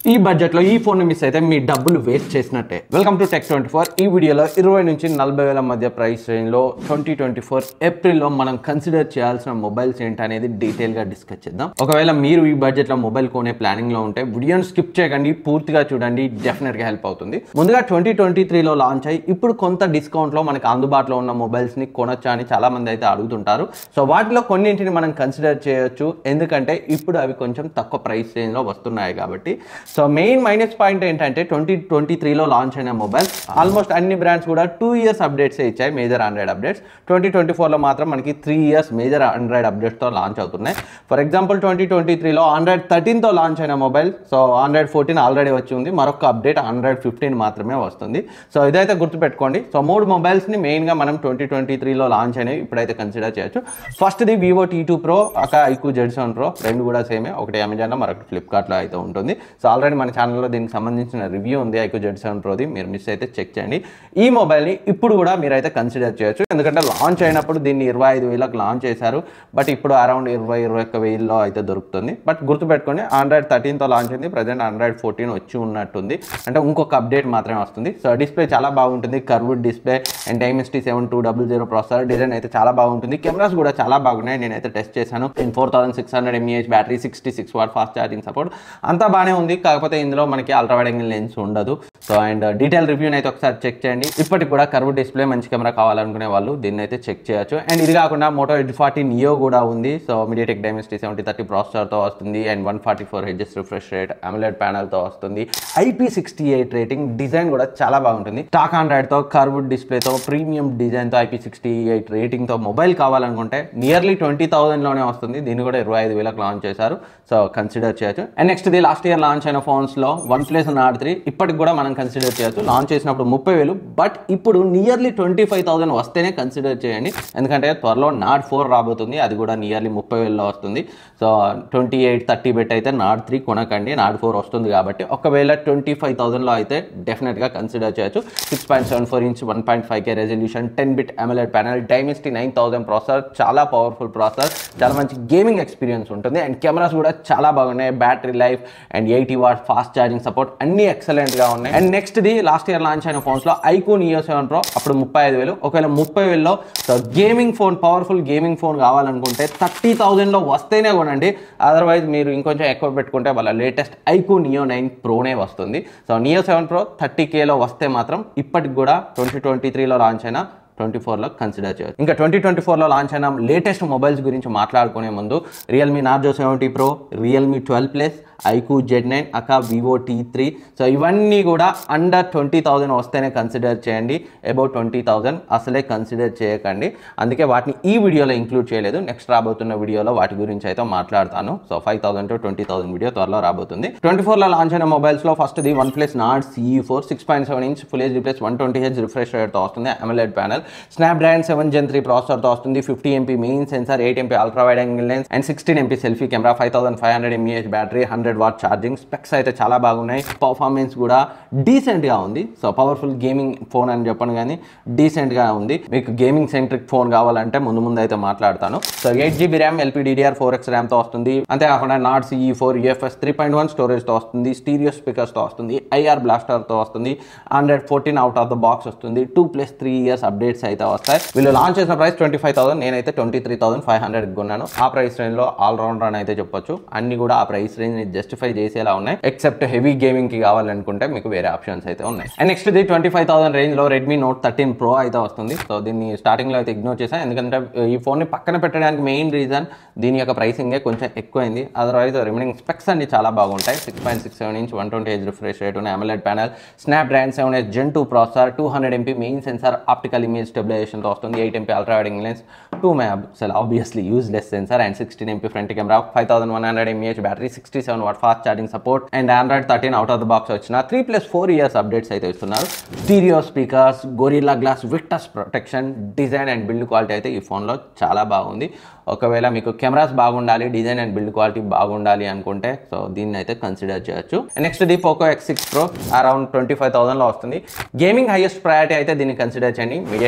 ఈ బడ్జెట్లో ఈ ఫోన్ మిస్ అయితే మీ డబ్బులు వేస్ట్ చేసినట్టే welcome to tech twenty four ఈ వీడియోలో ఇరవై నుంచి నలభై వేల మధ్య ప్రైస్ రేంజ్లో ట్వంటీ ట్వంటీ ఫోర్ ఏప్రిల్లో మనం కన్సిడర్ చేయాల్సిన మొబైల్స్ ఏంటి అనేది డీటెయిల్గా డిస్కస్ చేద్దాం ఒకవేళ మీరు ఈ బడ్జెట్లో మొబైల్ కొనే ప్లానింగ్లో ఉంటే వీడియోని స్కిప్ చేయకండి పూర్తిగా చూడండి డెఫినెట్గా హెల్ప్ అవుతుంది ముందుగా ట్వంటీ ట్వంటీ త్రీలో లాంచ్ అయ్యి ఇప్పుడు కొంత డిస్కౌంట్లో మనకి అందుబాటులో ఉన్న మొబైల్స్ని కొనొచ్చా అని చాలా మంది అయితే అడుగుతుంటారు సో వాటిలో కొన్నింటిని మనం కన్సిడర్ చేయొచ్చు ఎందుకంటే ఇప్పుడు అవి కొంచెం తక్కువ ప్రైస్ రేంజ్లో వస్తున్నాయి కాబట్టి సో మెయిన్ మైనస్ పాయింట్ ఏంటంటే ట్వంటీ ట్వంటీ త్రీలో లాంచ్ అయిన మొబైల్ ఆల్మోస్ట్ అన్ని బ్రాండ్స్ కూడా టూ ఇయర్స్ అప్డేట్స్ ఇచ్చాయి major Android updates twenty twenty ఫోర్లో మాత్రం మనకి త్రీ ఇయర్స్ మేజర్ ఆండ్రాయిడ్ అప్డేట్స్తో లాంచ్ అవుతున్నాయి ఫర్ ఎగ్జాంపుల్ ట్వంటీ ట్వంటీ త్రీలో ఆండ్రాయిడ్ థర్టీన్తో లాంచ్ అయిన mobile so Android fourteen already వచ్చి ఉంది మరొక అప్డేట్ ఆండ్రాయిడ్ ఫిఫ్టీన్ మాత్రమే వస్తుంది సో ఇదైతే గుర్తుపెట్టుకోండి సో మూడు మొబైల్స్ని మెయిన్గా మనం ట్వంటీ ట్వంటీ త్రీలో లాంచ్ అయినవి ఇప్పుడైతే కన్సిడర్ చేయొచ్చు ఫస్ట్ది Vivo T two Pro aka iQOO Z seven Pro రెండు కూడా సేమే ఒకటి అమెజాన్లో మరొకటి ఫ్లిప్కార్ట్లో అయితే ఉంటుంది సో ఆల్రెడీ మన ఛానల్లో దీనికి సంబంధించిన రివ్యూ ఉంది ఐక్యూ జెడ్ సెవెన్ ప్రోది మీరు మిస్ అయితే చెక్ చేయండి ఈ మొబైల్ని ఇప్పుడు కూడా మీరైతే కన్సిడర్ చేయొచ్చు ఎందుకంటే లాంచ్ అయినప్పుడు దీన్ని ఇరవై ఐదు వేలకు లాంచ్ చేశారు బట్ ఇప్పుడు అరౌండ్ ఇరవై ఇరవై ఒక్క వెయ్యిలో అయితే దొరుకుతుంది బట్ గుర్తుపెట్టుకోండి ఆండ్రాయిడ్ థర్టీన్తో లాంచ్ అయింది ప్రజెంట్ ఆండ్రాయిడ్ ఫోర్టీన్ వచ్చి ఉన్నట్టుంది అంటే ఇంకొక అప్డేట్ మాత్రమే వస్తుంది సో డిస్ప్లే చాలా బాగుంటుంది curved display and Dimensity seven two double zero processor design అయితే చాలా బాగుంటుంది కెమెరాస్ కూడా చాలా బాగున్నాయి నేనైతే టెస్ట్ చేశాను and four thousand six hundred mAh battery sixty six watt fast charging support అంతా బాగానే ఉంది కాకపోతే ఇందులో మనకి అల్ట్రా వైడ్ యాంగిల్ లెన్స్ ఉండదు సో అండ్ డీటెయిల్ రివ్యూని అయితే ఒకసారి చెక్ చేయండి ఇప్పటికి కూడా కర్వ్ డిస్ప్లే మంచి కెమెరా కావాలనుకునే వాళ్ళు దీన్ని అయితే చెక్ చేయొచ్చు అండ్ ఇది కాకుండా మోటో ఎయిట్ ఫార్టీ నియో కూడా ఉంది so MediaTek Dimensity seventy thirty ప్రాసెసర్తో వస్తుంది and one forty four hertz refresh rate AMOLED ప్యానల్తో వస్తుంది IP sixty eight rating design కూడా చాలా బాగుంటుంది టాక్ ఆండ్రాయిడ్తో కర్వ్డ్ డిస్ప్లేతో ప్రీమియం డిజైన్తో ఐపీ సిక్స్టీ ఎయిట్ రేటింగ్తో మొబైల్ కావాలనుకుంటే నియర్లీ ట్వంటీ థౌసండ్లోనే వస్తుంది దీన్ని కూడా ఇరవై ఐదు వేలకు లాంచ్ చేశారు సో కన్సిడర్ చేయొచ్చు అండ్ నెక్స్ట్ ఇది లాస్ట్ ఇయర్ లాంచ్ అయిన ఫోన్స్లో వన్ ప్లస్ నాట్ త్రీ ఇప్పటికి కూడా మనం కన్సిడర్ చేయొచ్చు లాంచ్ చేసినప్పుడు ముప్పై వేలు బట్ ఇప్పుడు నియర్లీ ట్వంటీ ఫైవ్ థౌసండ్ వస్తేనే కన్సిడర్ చేయండి ఎందుకంటే త్వరలో నాట్ ఫోర్ రాబోతుంది అది కూడా నియర్లీ ముప్పై వేలలో వస్తుంది సో ట్వంటీ ఎయిట్ థర్టీ బెట్ అయితే నాట్ త్రీ కొనకండి నాట్ ఫోర్ వస్తుంది కాబట్టి ఒకవేళ ట్వంటీ ఫైవ్ థౌసండ్లో అయితే డెఫినెట్గా కన్సిడర్ చేయొచ్చు six point seven four inch one point five K resolution ten bit AMOLED panel Dimensity nine thousand processor చాలా పవర్ఫుల్ ప్రాసెసర్ చాలా మంచి గేమింగ్ ఎక్స్పీరియన్స్ ఉంటుంది అండ్ కెమెరాస్ కూడా చాలా బాగున్నాయి battery life and eighty watt fast charging support అన్ని excellent గా ఉన్నాయి and next the last year launch అయిన ఫోన్స్ లో ఐకూ నియో సెవెన్ ప్రో అప్పుడు ముప్పై ఐదు వేలు ఒకవేళ ముప్పై వేలలో gaming phone powerful gaming phone కావాలనుకుంటే థర్టీ థౌజండ్లో వస్తేనే కొనండి అదర్వైజ్ మీరు ఇంకొంచెం ఎక్కువ పెట్టుకుంటే వాళ్ళ లేటెస్ట్ ఐకూ నియో నైన్ ప్రోనే వస్తుంది so Neo seven Pro thirty కేలో వస్తే మాత్రం ఇప్పటికి కూడా ట్వంటీ ట్వంటీ త్రీలో లాంచ్ అయిన ట్వంటీ ఫోర్లో కన్సిడర్ చేయొచ్చు ఇంకా ట్వంటీ ట్వంటీ ఫోర్లో లాంచ్ అయిన లేటెస్ట్ మొబైల్స్ గురించి మాట్లాడుకునే ముందు Realme Narzo seventy Pro Realme twelve plus iQOO Z nine aka Vivo T three so ఇవన్నీ కూడా అండర్ ట్వంటీ థౌజండ్ వస్తేనే కన్సిడర్ చేయండి అబౌట్ ట్వంటీ థౌజండ్ అసలే కన్సిడర్ చేయకండి అందుకే వాటిని ఈ వీడియోలో ఇంక్లూడ్ చేయలేదు నెక్స్ట్ రాబోతున్న వీడియోలో వాటి గురించి అయితే మాట్లాడతాను so five thousand to twenty thousand video త్వరలో రాబోతుంది ట్వంటీ ఫోర్లో లాంచ్ అయిన మొబైల్స్లో first the OnePlus Nord CE four six point seven inch full H plus one twenty H refresh రేట్తో వస్తుంది AMOLED panel Snapdragon seven gen three ప్రాసెసర్తో వస్తుంది fifty MP main sensor eight MP ultra wide angle lens and sixteen MP selfie camera five thousand five hundred mAh battery hundred watt charging specs అయితే చాలా బాగున్నాయి performance కూడా డీసెంట్గా ఉంది so powerful gaming phone అని చెప్పను కానీ డీసెంట్గా ఉంది మీకు గేమింగ్ సెంట్రిక్ ఫోన్ కావాలంటే ముందు ముందు అయితే మాట్లాడతాను so eight GB RAM LPDDR four X ర్యామ్తో వస్తుంది అంతేకాకుండా Nord CE four UFS three point one స్టోరేజ్తో వస్తుంది స్టీరియో స్పీకర్స్తో వస్తుంది ఐఆర్ బ్లాస్టర్తో వస్తుంది Android fourteen out of the box వస్తుంది two plus three years updates అయితే వస్తాయి వీళ్ళు లాంచ్ చేసిన ప్రైస్ ట్వంటీ ఫైవ్ థౌసండ్ నేనైతే twenty three thousand five hundred కొన్నాను ఆ ప్రైస్ రేంజ్లో ఆల్రౌండర్ అని అయితే చెప్పొచ్చు అన్ని కూడా ఆ ప్రైస్ రేంజ్ జస్టిఫై చేసేలా ఉన్నాయి ఎక్సెప్ట్ హెవీ గేమింగ్ కి కావాలనుకుంటే మీకు వేరే ఆప్షన్స్ అయితే ఉన్నాయి అండ్ నెక్స్ట్ ఇది ట్వంటీ ఫైవ్ థౌసండ్ రేంజ్ లో రెడ్మీ నోట్ థర్టీన్ ప్రో అయితే వస్తుంది సో దీన్ని స్టార్టింగ్ లో అయితే ఇగ్నోర్ చేశాను ఎందుకంటే ఈ ఫోన్ ని పక్కన పెట్టడానికి మెయిన్ రీజన్ దీని యొక్క ప్రైసింగే కొంచెం ఎక్కువైంది అదర్వైజ్ రిమైనింగ్ స్పెక్స్ అన్ని చాలా బాగుంటాయి six point six seven inch one twenty H refresh rate ఉన్నాయి AMOLED panel Snapdragon seven S gen two processor two hundred MP main sensor optical image స్టెబిలైజేషన్తో వస్తుంది eight MP ultra wide angle lens two megapixel obviously useless sensor and sixteen MP front camera five thousand one hundred mAh battery sixty seven watt fast charging support and Android thirteen out of the box వచ్చిన three plus four years updates అయితే ఇస్తున్నారు stereo speakers Gorilla Glass Victus protection design and build quality అయితే ఈ ఫోన్లో చాలా బాగుంది ఒకవేళ మీకు కెమెరాస్ బాగుండాలి డిజైన్ అండ్ బిల్డ్ క్వాలిటీ బాగుండాలి అనుకుంటే సో దీన్ని అయితే కన్సిడర్ చేయొచ్చు next the Poco X six pro around twenty five థౌసండ్లో వస్తుంది గేమింగ్ హైయెస్ట్ ప్రయారిటీ అయితే దీన్ని కన్సిడర్ చేయండి media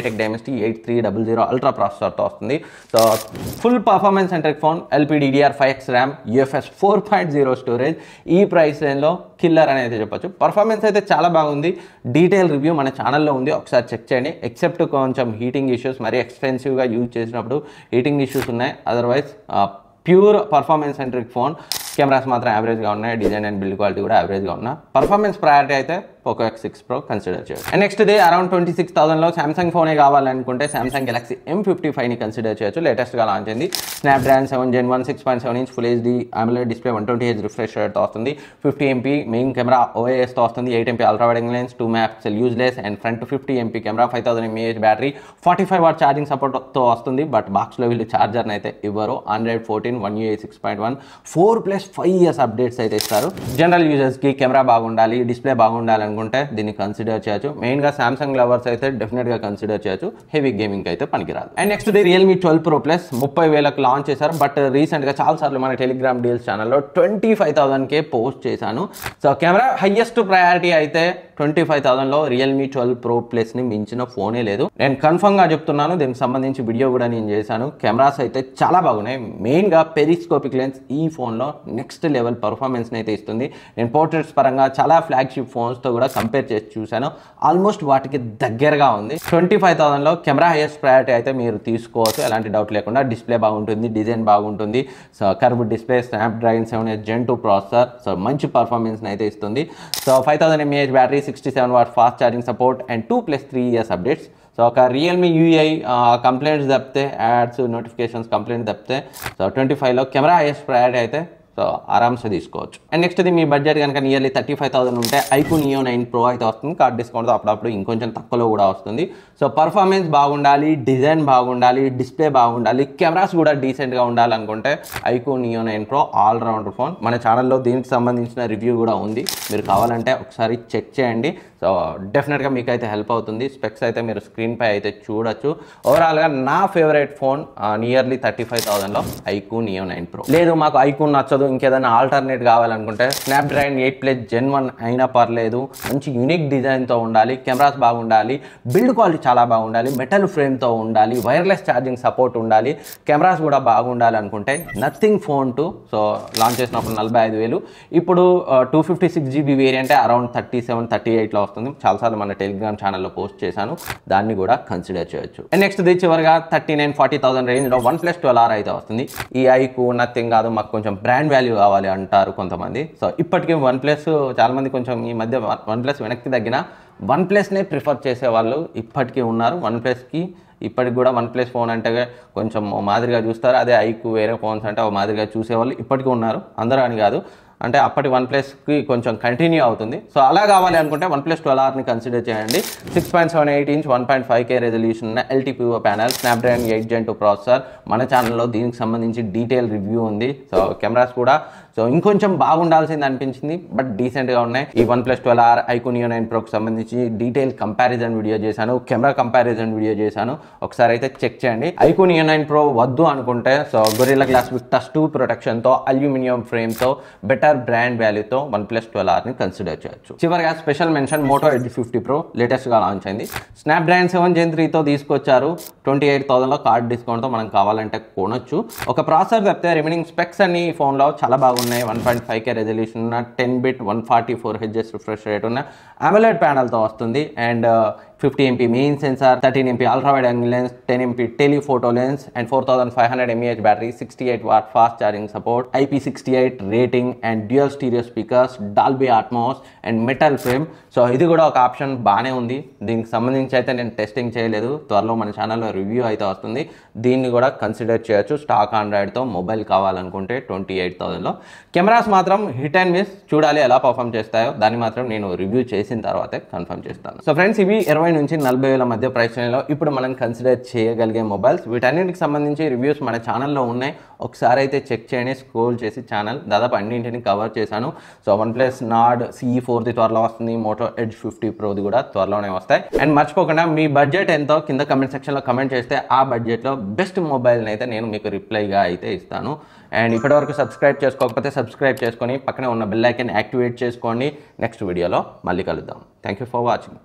MediaTek Dimensity eight three double zero ultra ప్రాసెసర్తో వస్తుంది so full performance centric phone LPDDR five X RAM UFS four point zero storage ఈ price రేంజ్లో killer అనేది చెప్పొచ్చు పర్ఫార్మెన్స్ అయితే చాలా బాగుంది డీటెయిల్ రివ్యూ మన ఛానల్లో ఉంది ఒకసారి చెక్ చేయండి ఎక్సెప్ట్ కొంచెం హీటింగ్ ఇష్యూస్ మరీ ఎక్స్పెన్సివ్గా యూజ్ చేసినప్పుడు హీటింగ్ ఇష్యూస్ ఉన్నాయి otherwise pure performance centric phone cameras మాత్రం యావరేజ్గా ఉన్నాయి డిజైన్ అండ్ బిల్డ్ క్వాలిటీ కూడా యావరేజ్గా ఉన్నాయి పర్ఫార్మెన్స్ ప్రయారిటీ అయితే Poco X six pro consider చేయాలి and next day around twenty six థౌసండ్లో సామ్సంగ్ ఫోనే కావాలనుకుంటే సామ్సంగ్ గెలాక్సీ ఎం ఫిఫ్టీ ఫైవ్ని కన్సిడర్ చేయొచ్చు లేటెస్ట్గా లాంచ్ అయింది Snapdragon seven gen one six point seven inch full HD AMOLED display one twenty H refresh రేట్తో వస్తుంది ఫిఫ్టీ ఎంపీ మెయిన్ కెమెరా ఓఏఎస్తో వస్తుంది eight MP ultra wide angle lens two maps useless and front fifty MP camera five thousand mAh battery forty five watt charging సపోర్ట్తో వస్తుంది but బాక్స్లో వీళ్ళు ఛార్జర్ని అయితే ఇవ్వరు Android fourteen one UI six point one four plus five years updates అయితే ఇస్తారు general యూజర్స్కి కెమెరా బాగుండాలి డిస్ప్లే బాగుండాలి అనుకుంటే దీన్ని కన్సిడర్ చేయొచ్చు మెయిన్గా సామ్సంగ్ లవర్స్ అయితే డెఫినెట్గా కన్సిడర్ చేయొచ్చు హెవీ గేమింగ్ అయితే పనికిరాదు and next the Realme twelve pro plus ముప్పై వేలకు లాంచ్ చేశారు బట్ రీసెంట్గా చాలా సార్లు మన టెలిగ్రామ్ డీల్స్ ఛానల్లో ట్వంటీ ఫైవ్ థౌసండ్కే పోస్ట్ చేశాను సో కెమెరా హైయెస్ట్ ప్రయారిటీ అయితే ట్వంటీ ఫైవ్ థౌసండ్లో రియల్మీ ట్వెల్వ్ ప్రో ప్లస్ని మించిన ఫోనే లేదు నేను కన్ఫర్మ్గా చెప్తున్నాను దీనికి సంబంధించి వీడియో కూడా నేను చేశాను కెమెరాస్ అయితే చాలా బాగున్నాయి మెయిన్గా పెరిస్కోపిక్ లెన్స్ ఈ ఫోన్లో నెక్స్ట్ లెవెల్ పర్ఫార్మెన్స్ని అయితే ఇస్తుంది నేను పోర్ట్రేట్స్ పరంగా చాలా ఫ్లాగ్షిప్ ఫోన్స్తో కూడా కంపేర్ చేసి చూశాను ఆల్మోస్ట్ వాటికి దగ్గరగా ఉంది ట్వంటీ ఫైవ్ థౌసండ్లో కెమెరా హైయెస్ట్ ప్రయారిటీ అయితే మీరు తీసుకోవచ్చు ఎలాంటి డౌట్ లేకుండా డిస్ప్లే బాగుంటుంది డిజైన్ బాగుంటుంది so curve display Snapdragon seven S gen two processor so మంచి పర్ఫార్మెన్స్ని అయితే ఇస్తుంది so five thousand mAh battery sixty seven watt fast charging support and two plus three years updates so ఒక Realme UI complaints తప్పితే ads notifications complaint తప్పితే so twenty ఫైవ్లో camera highest priority అయితే so ఆరామ్సే తీసుకోవచ్చు అండ్ నెక్స్ట్ ఇది మీ budget కనుక నియర్లీ థర్టీ ఫైవ్ థౌసండ్ ఉంటే ఐకూ నియో నైన్ ప్రో అయితే వస్తుంది కార్డ్ డిస్కౌంట్తో అప్పుడప్పుడు ఇంకొంచెం తక్కువలో కూడా వస్తుంది సో పర్ఫార్మెన్స్ బాగుండాలి డిజైన్ బాగుండాలి డిస్ప్లే బాగుండాలి కెమెరాస్ కూడా డీసెంట్గా ఉండాలనుకుంటే iQOO Neo nine pro all rounder phone మన ఛానల్లో దీనికి సంబంధించిన రివ్యూ కూడా ఉంది మీరు కావాలంటే ఒకసారి చెక్ చేయండి సో డెఫినెట్గా మీకు అయితే హెల్ప్ అవుతుంది స్పెక్స్ అయితే మీరు స్క్రీన్ పై అయితే చూడొచ్చు ఓవరాల్గా నా favourite phone nearly thirty five థౌసండ్లో ఐకూ నియో నైన్ ప్రో లేదు మాకు ఐకూ నచ్చదు ఇంకేదైనా ఆల్టర్నేట్ కావాలనుకుంటే Snapdragon eight plus gen one అయినా పర్లేదు మంచి యూనిక్ డిజైన్తో ఉండాలి కెమెరాస్ బాగుండాలి బిల్డ్ క్వాలిటీ చాలా బాగుండాలి మెటల్ ఫ్రేమ్తో ఉండాలి వైర్లెస్ ఛార్జింగ్ సపోర్ట్ ఉండాలి కెమెరాస్ కూడా బాగుండాలి అనుకుంటే Nothing Phone two so launch చేసినప్పుడు నలభై ఐదు వేలు ఇప్పుడు two fifty six GB variant around thirty seven thirty ఎయిట్లో వస్తుంది చాలాసార్లు మన టెలిగ్రామ్ ఛానల్లో పోస్ట్ చేశాను దాన్ని కూడా కన్సిడర్ చేయొచ్చు అండ్ నెక్స్ట్ ది చివరిగా థర్టీ నైన్ ఫార్టీ థౌసండ్ రేంజ్లో వన్ ప్లస్ ట్వెల్వ్ ఆర్ అయితే వస్తుంది ఈ ఐకు నథింగ్ కాదు మాకు కొంచెం బ్రాండ్ వాల్యూ కావాలి అంటారు కొంతమంది సో ఇప్పటికీ వన్ ప్లస్ చాలామంది కొంచెం ఈ మధ్య వన్ ప్లస్ వెనక్కి తగ్గిన వన్ ప్లస్నే ప్రిఫర్ చేసే వాళ్ళు ఇప్పటికీ ఉన్నారు వన్ ప్లస్కి ఇప్పటికి కూడా వన్ ప్లస్ ఫోన్ అంటే కొంచెం ఓ మాదిరిగా చూస్తారు అదే ఐకు వేరే ఫోన్స్ అంటే ఓ మాదిరిగా చూసేవాళ్ళు ఇప్పటికీ ఉన్నారు అందరూ అని కాదు అంటే అప్పటి వన్ ప్లస్కి కొంచెం కంటిన్యూ అవుతుంది సో అలా కావాలి అనుకుంటే వన్ ప్లస్ ట్వెల్వ్ ఆర్ని కన్సిడర్ చేయండి six point seven eight inch one point five K resolution ఉన్న LTPO panel Snapdragon eight gen two processor మన ఛానల్లో దీనికి సంబంధించి డీటెయిల్ రివ్యూ ఉంది సో కెమెరాస్ కూడా సో ఇంకొంచెం బాగుండాల్సింది అనిపించింది బట్ డీసెంట్గా ఉన్నాయి ఈ OnePlus twelve R iQOO Neo nine ప్రోకి సంబంధించి డీటెయిల్ కంపారిజన్ వీడియో చేశాను కెమెరా కంపారిజన్ వీడియో చేశాను ఒకసారి అయితే చెక్ చేయండి ఐకోనియో నైన్ ప్రో వద్దు అనుకుంటే so Gorilla Glass Victus two ప్రొటెక్షన్తో అల్యూమినియం ఫ్రేమ్తో బెటర్ బ్రాండ్ వాల్యూతో వన్ ప్లస్ ట్వెల్వ్ ఆర్ని కన్సిడర్ చేయొచ్చు చివరిగా special mention Moto Edge fifty pro లేటెస్ట్గా లాంచ్ అయింది స్నాప్ డ్రాగన్ సెవెన్ జెన్ త్రీతో తీసుకొచ్చారు ట్వంటీ ఎయిట్ థౌసండ్లో కార్డ్ డిస్కౌంట్తో మనం కావాలంటే కొనొచ్చు ఒక ప్రాసెసర్ తప్పితే రిమైనింగ్ స్పెక్స్ అన్ని ఈ ఫోన్లో చాలా బాగున్నాయి one point five K resolution ఉన్న ten bit one forty four హెచ్ఎస్ రిఫ్రెష్ రేట్ ఉన్న అమెలెడ్ ప్యానల్తో వస్తుంది and fifty MP main sensor thirteen MP ultra wide angle lens ten MP telephoto lens and four thousand five hundred mAh battery sixty eight watt fast charging support IP sixty eight rating and dual stereo speakers Dolby Atmos and metal frame so ఇది కూడా ఒక option బాగానే ఉంది దీనికి సంబంధించి అయితే నేను testing చేయలేదు త్వరలో మన ఛానల్లో రివ్యూ అయితే వస్తుంది దీన్ని కూడా కన్సిడర్ చేయొచ్చు స్టాక్ ఆండ్రాయిడ్తో మొబైల్ కావాలనుకుంటే ట్వంటీ ఎయిట్ థౌసండ్లో కెమెరాస్ మాత్రం హిట్ అండ్ మిస్ చూడాలి ఎలా పర్ఫామ్ చేస్తాయో దాన్ని మాత్రం నేను రివ్యూ చేసిన తర్వాతే కన్ఫర్మ్ చేస్తాను సో ఫ్రెండ్స్ ఇవి ఇరవై నుంచి నలభై వేల మధ్య ప్రైస్ రేంజ్లో ఇప్పుడు మనం కన్సిడర్ చేయగలిగే మొబైల్స్ వీటన్నిటికి సంబంధించి రివ్యూస్ మన ఛానల్లో ఉన్నాయి ఒకసారి అయితే చెక్ చేయండి స్క్రోల్ చేసి ఛానల్ దాదాపు అన్నింటిని కవర్ చేశాను so OnePlus Nord CE ఫోర్ది త్వరలో వస్తుంది మోటో ఎడ్జ్ ఫిఫ్టీ ప్రోది కూడా త్వరలోనే వస్తాయి అండ్ మర్చిపోకుండా మీ బడ్జెట్ ఎంతో కింద కమెంట్ సెక్షన్లో కమెంట్ చేస్తే ఆ బడ్జెట్లో బెస్ట్ మొబైల్ని అయితే నేను మీకు రిప్లైగా అయితే ఇస్తాను అండ్ ఇప్పటివరకు సబ్స్క్రైబ్ చేసుకోకపోతే సబ్స్క్రైబ్ చేసుకొని పక్కనే ఉన్న బెల్ ఐకన్ యాక్టివేట్ చేసుకోండి నెక్స్ట్ వీడియోలో మళ్ళీ కలుద్దాం థ్యాంక్ యూ ఫర్ వాచింగ్